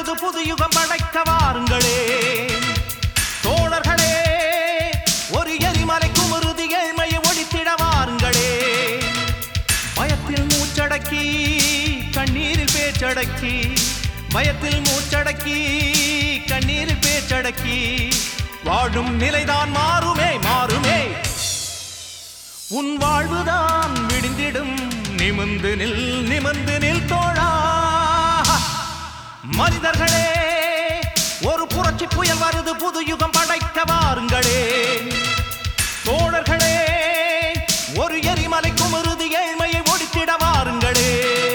வருது புது யுகம் படைக்க வாருங்களே தோழர்களே ஒரு எரிமலை குமுறுதி ஏழ்மையை ஒழித்திட வாருங்களே பயத்தில் மூச்சடக்கி கண்ணீரில் பேச்சடக்கி பயத்தில் மூச்சடக்கி கண்ணீரில் பேச்சடக்கி வாழும் நிலைதான் மாறுமே மாறுமே உன் வாழ்வுதான் விடிந்திடும் நிமிந்து நில் நிமிந்து நில் தோழா மனிதர்களே ஒரு புரட்சி புயல் வருது புது யுகம் படைக்க வாருங்களே தோழர்களே ஒரு எரிமலை குமுறுதி ஏழ்மையை ஒடுக்கிட வாருங்களே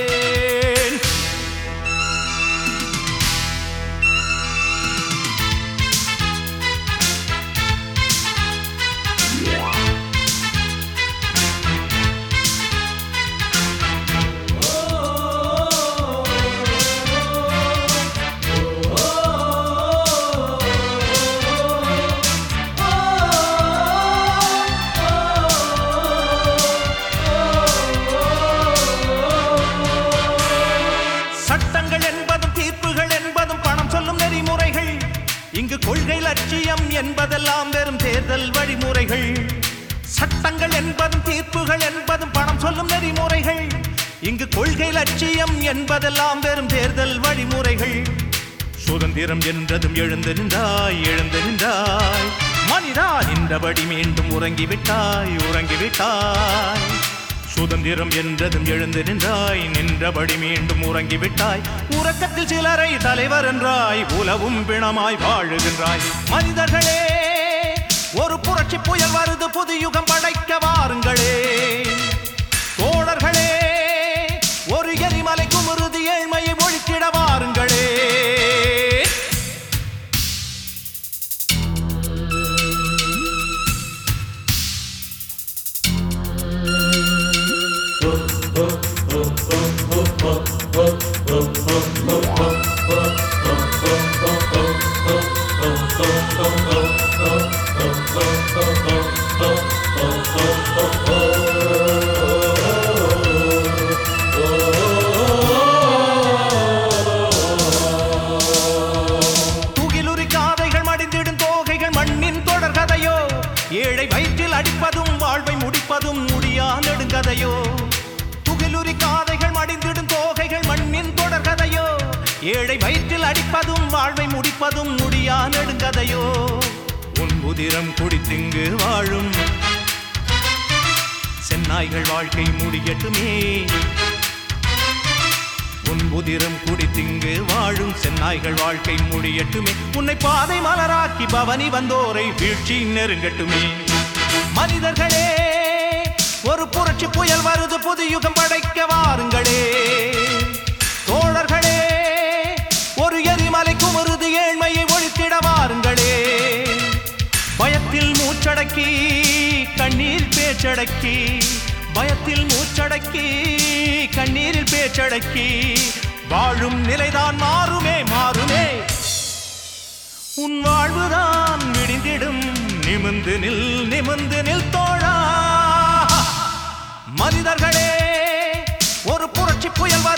சட்டங்கள் என்பதும் தீர்ப்புகள் என்பதும் பணம் சொல்லும் நெறிமுறைகள் இங்கு கொள்கை லட்சியம் என்பதெல்லாம் வெறும் தேர்தல் வழிமுறைகள் சட்டங்கள் என்பதும் தீர்ப்புகள் என்பதும் பணம் சொல்லும் நெறிமுறைகள் இங்கு கொள்கை லட்சியம் என்பதெல்லாம் வெறும் தேர்தல் வழிமுறைகள் சுதந்திரம் என்றதும் எழுந்து நின்றாய் எழுந்து நின்றாய் மனிதா நின்றபடி மீண்டும் உறங்கிவிட்டாய் உறங்கிவிட்டாய் சுதந்திரம் என்றதும் எழுந்து நின்றாய் நின்றபடி மீண்டும் உறங்கிவிட்டாய் உறக்கத்தில் சிலரை தலைவர் என்றாய் உலவும் பிணமாய் வாழுகின்றாய் மனிதர்களே ஒரு புரட்சி புயல் வருது புது யுகம் படைக்க வாருங்களே தோழர்களே ஒரு எரிமலை குமுறுதி ஏழ்மையை ஒழிக்கிட வாருங்களே துகிலுரி காதைகள் மடிந்திடும் தோகைகள் மண்ணின் தொடர் கதையோ ஏழை வயிற்றில் அடிப்பதும் வாழ்வை முடிப்பதும் முடியா நெடுங்கதையோ துகிலுரி காதைகள் மடிந்திடும் தோகைகள் மண்ணின் தொடர் கதையோ ஏழை வயிற்றில் அடிப்பதும் வாழ்வை முடிப்பதும் முடியா நெடுங்கதையோ உன் உதிரம் குடித்திங்கு வாழும் சென்னாய்கள் வாழ்க்கை முடியட்டுமே உன் உதிரம் குடித்திங்கு வாழும் சென்னாய்கள் வாழ்க்கை முடியட்டுமே உன்னை பாதை மலராக்கி பவனி வந்தோரை வீழ்ச்சி நெருங்கட்டுமே மனிதர்களே ஒரு புரட்சி புயல் வருது புது யுகம் படைக்க வாருங்களே தோழர்களே ஒரு எரிமலை குமுறுது ஏழ்மையை ஒழித்திட வாருங்களே பயத்தில் மூச்சடக்கி கண்ணீர் பேச்சடக்கி பயத்தில் மூச்சடக்கி கண்ணீரில் பேச்சடக்கி வாழும் நிலைதான் மாறுமே மாறுமே உன் வாழ்வுதான் விடிந்திடும் நிமிந்து நில் நிமிந்து நில் தோழா மனிதர்களே ஒரு புரட்சி புயல் வரு-